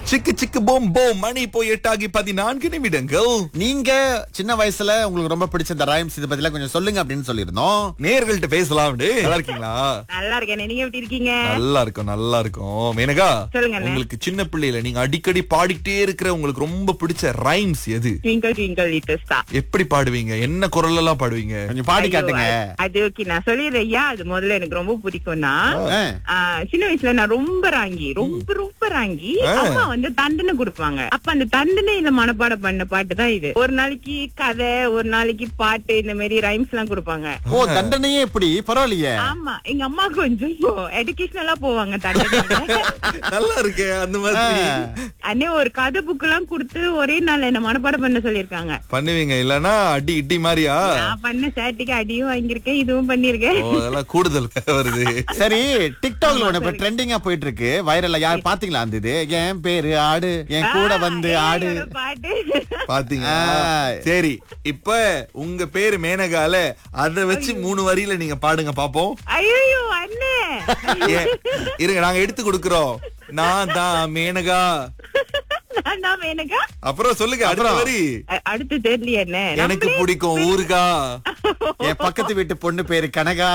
சிக்கு சிக்கு போம் போம் மணி போய் எட்டாகி பதினான்கு நிமிடங்கள் நீங்க சின்ன வயசுல உங்களுக்கு ரொம்ப பிடிச்ச இந்த ரைம்ஸ் இதை பத்திலாம் கொஞ்சம் சொல்லுங்க அப்படின்னு சொல்லியிருந்தோம் நேர்கள்ட்ட பேசலாம் நல்லா இருக்கீங்களா நல்லா இருக்கேன் நீங்க எப்படி இருக்கீங்க நல்லா இருக்கும் நல்லா இருக்கும் மேனகா சொல்லுங்க அண்ணே. உங்களுக்கு சின்ன பிள்ளையில நீங்க அடிக்கடி பாடிக்கிட்டே இருக்கிற உங்களுக்கு ரொம்ப பிடிச்ச ரைம்ஸ் எது ட்விங்கிள் ட்விங்கிள் லிட்டில் ஸ்டார் எப்படி பாடுவீங்க என்ன குரல் எல்லாம் பாடுவீங்க கொஞ்சம் பாடி காட்டுங்க அது ஓகே நான் சொல்லிடுறேன் ஐயா அது முதல்ல எனக்கு ரொம்ப பிடிக்கும்னா ஆ. ஆ, சின்ன வயசுல நான் ரொம்ப ராங்கி ரொம்ப ரொம்ப ராங்கி அம்மா வந்து தண்டனை கொடுப்பாங்க அப்ப அந்த தண்டனையில மனப்பாடம் பண்ண பாட்டு தான் இது ஒரு நாளைக்கு கதை ஒரு நாளைக்கு பாட்டு இந்த மாதிரி ரைம்ஸ் எல்லாம் கொடுப்பாங்க ஓ தண்டனையே எப்படி பரவாயில்லையே ஆமா எங்க அம்மா கொஞ்சம் எடுகேஷனலா போவாங்க தண்டனை நல்லா இருக்கே அந்த மாதிரி அண்ணே ஒரு கதை புக் எல்லாம் கொடுத்து ஒரே நாள் என்ன மனப்பாடம் பண்ண சொல்லிருக்காங்க பண்ணுவீங்க இல்லனா அடி இடி மாதிரியா நான் பண்ண சேட்டிக்கு அடியும் வாங்கியிருக்கேன் இதுவும் பண்ணிருக்கேன் ஓ அதெல்லாம் கூடுதல் வருது சரி டிக்டாக்ல ஒண்ணு இப்ப ட்ரெண்டிங்கா போயிட்டு இருக்கு வைரல்ல யார் பாத்தீங்களா அந்த இது என் பேரு ஆடு என் கூட வந்து ஆடு ஏயோட பாட்டு பாத்தீங்களா ஆ. சரி இப்ப உங்க பேரு மேனகால அத வச்சு மூணு வரியில நீங்க பாடுங்க பாப்போம் ஐயோ அண்ணே ஏ, இருங்க நாங்க எடுத்து கொடுக்கறோம் நான் தான் மேனகா நான் தான் வேணுக்கா அப்புறம் சொல்லுங்க அடுத்த அப்புறம்? வரி அ- அடுத்து தெரியலையே என்ன எனக்கு பிடிக்கும் ஊருகா என் பக்கத்து வீட்டு பொண்ணு பேரு கனகா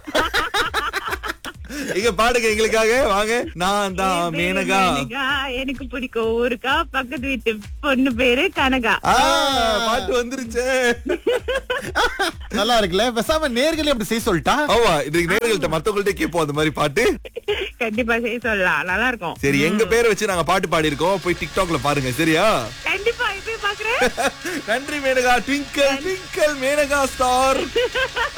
இங்க பாடுங்க எங்களுக்காக வாங்க நான் தான் மேனகா மேனகா எனக்கு பிடிக்கும் ஊருக்கா பக்கத்து வீட்டு பொண்ணு பேரு கனகா ஆ, பாட்டு வந்துருச்சே நல்லா இருக்குல்ல பேசாம நேர்களே அப்படி செய்ய சொல்லிட்டா ஆமா இதுக்கு நேர்கள்ட்ட மத்தவங்கள்ட்ட கேட்போம் அந்த மாதிரி பாட்டு கண்டிப்பா செய்ய சொல்லலாம் நல்லா இருக்கும் சரி எங்க பேரை வச்சு நாங்க பாட்டு பாடி இருக்கோம் போய் டிக்டாக்ல பாருங்க சரியா கண்டிப்பா இப்ப பாக்குறேன் நன்றி Menaka twinkle twinkle Menaka star